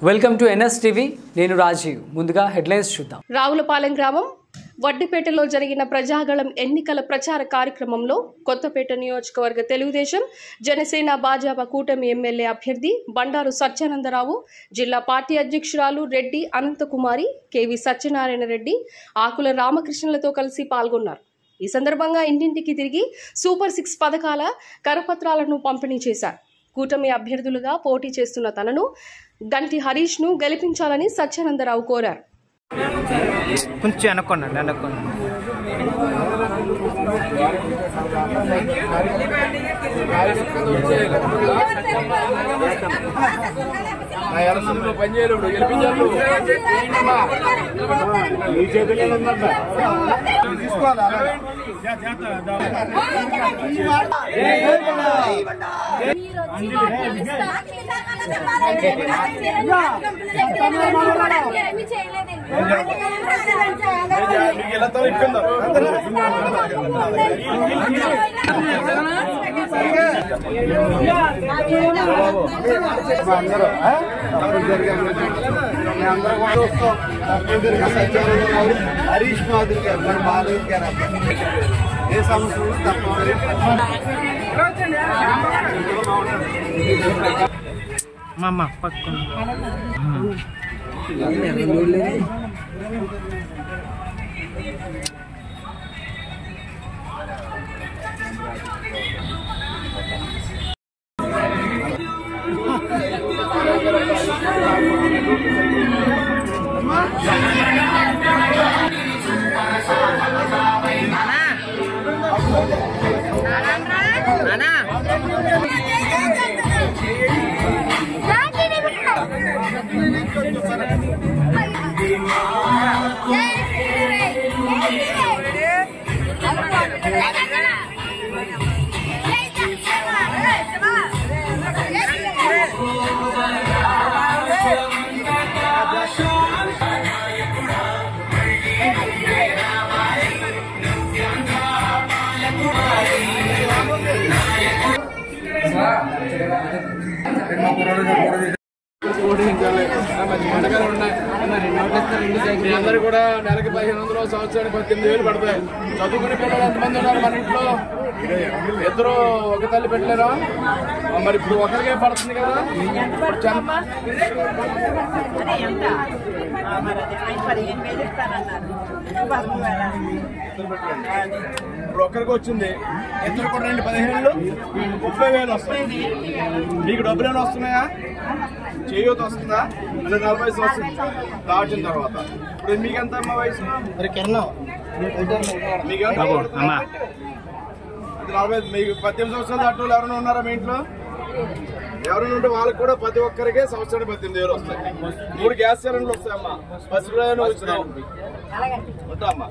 Welcome to NS TV నేను రాజీవ్ ముందుగా headlines చూద్దాం రావులపాలెం గ్రామం వడ్డిపేటలో జరిగిన ప్రజాగళం ఎన్నికల ప్రచార కార్యక్రమంలో కొత్తపేట నియోజకవర్గ తెలుగుదేశం జనసేన భాజపా కూటమి ఎమ్మెల్యే అభ్యర్థి బండారు సత్యానందరావు జిల్లా పార్టీ అధ్యక్షురాలు రెడ్డి అనంతకుమారి కేవి సత్యనారాయణ రెడ్డి ఆకుల రామకృష్ణలతో కలిసి పాల్గొన్నారు ఈ సందర్భంగా ఇంటింటికి తిరిగి సూపర్ సిక్స్ పథకాల కరపత్రాలను పంపిణీ చేశారు కూటమి అభ్యర్థులుగా పోటీ చేస్తున్న తనను గంటి హరీష్ను గెలిపించాలని సత్యానందరావు కోరారు కొంచెం వెనక్కోండి వెనక్కోండి నా ఎలక్షన్లో పనిచేయలేడు గెలిపించారు ఈ చేతుల్లో ఉందంట తీసుకోవాలా మీకు ఇలా తో ఇట్టున్నారు అందరూ ఆ? అందరూ జరిగారు. మేము అందరం కూడా వస్తాం తప్పనిసరిగా సత్యానంద గారు, హరీష్ మాధురి గారు మన బాలయ్య గారు అబ్బాయి. ఏ సమస్య ఉన్నా తప్పనిసరిగా మా అమ్మ పక్కన మీ అందరూ కూడా నెలకి పదిహేను వందలు సంవత్సరానికి పద్దెనిమిది వేలు పడతాయి చదువుకునే పిల్లలు ఎంతమంది ఉన్నారు మన ఇంట్లో ఇద్దరు ఒక తల్లి పెట్టలేరా మరి ఇప్పుడు ఒకరికే పడుతుంది కదా ఇప్పుడు చం- ఇప్పుడు ఒక్కరికి వచ్చింది ఇద్దరు కూడా రెండు పదిహేను ముప్పై వేలు వస్తాయి మీకు డబ్బులు ఏమైనా వస్తున్నాయా చేయూత వస్తుందా అంటే నలభై సంవత్సరం దాటిన తర్వాత ఇప్పుడు మీకు ఎంత అమ్మ వయసు మీకు ఎంత అమ్మా అది నలభై మీకు పద్దెనిమిది సంవత్సరాలు దాటి వాళ్ళు ఎవరైనా ఉన్నారా మీ ఇంట్లో ఎవరైనా ఉంటే వాళ్ళకి కూడా ప్రతి ఒక్కరికి సంవత్సరానికి పద్దెనిమిది వేలు వస్తాయి మూడు గ్యాస్ సిలిండర్లు వస్తాయమ్మా పసిపిల్లలు వచ్చినాయి ఉంటా అమ్మా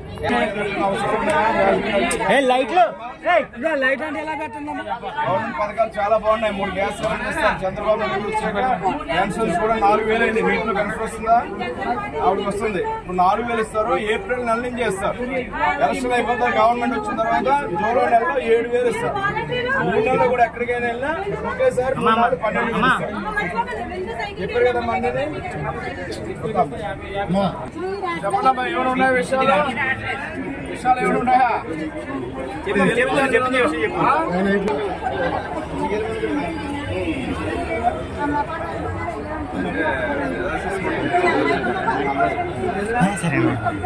ఏ లైట్లు లైట్ అంటే ఎలా పెట్టండి గవర్నమెంట్ పథకాలు చాలా బాగున్నాయి మూడు గ్యాస్ సిలిండర్లు ఇస్తారు చంద్రబాబు నాయుడు వచ్చాక పెన్షన్స్ కూడా నాలుగు వేలు అయింది మీ ఇంట్లో పెన్షన్ వస్తుందా ఆవిడకి వస్తుంది ఇప్పుడు నాలుగు వేలు ఇస్తారు ఏప్రిల్ నెల నుంచి చేస్తారు ఎలక్షన్ అయిపోతే గవర్నమెంట్ వచ్చిన తర్వాత జూలై నెలలో ఏడు వేలు ఇస్తారు మూడు నెలలు కూడా ఎక్కడికైనా వెళ్ళినా ఒకేసారి మూడు నాలుగు పన్నెండు వేలు ఇస్తారు చెప్పారు కదా మందిని చెప్పండి అమ్మా ఏమైనా ఉన్నాయా విషయాలు విషయాలు ఏమైనా ఉన్నాయా ఆ? సరే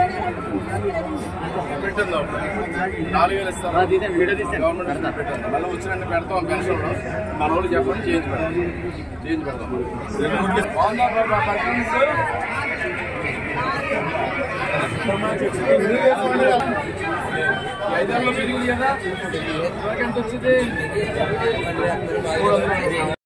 పెట్టిందాం నాలుగు వేలు ఇస్తాం గవర్నమెంట్ పెట్టిందాం మళ్ళీ వచ్చినట్టు పెడతాం పెన్షన్ మన వాళ్ళు చెప్పండి చేంజ్ పెడతాం చేంజ్ పెడతాం బాగుందా బాబా పర్ఫార్మెన్స్? ఐదేళ్ళు పెరిగింది కదా ఎంత వచ్చింది మూడు వందలు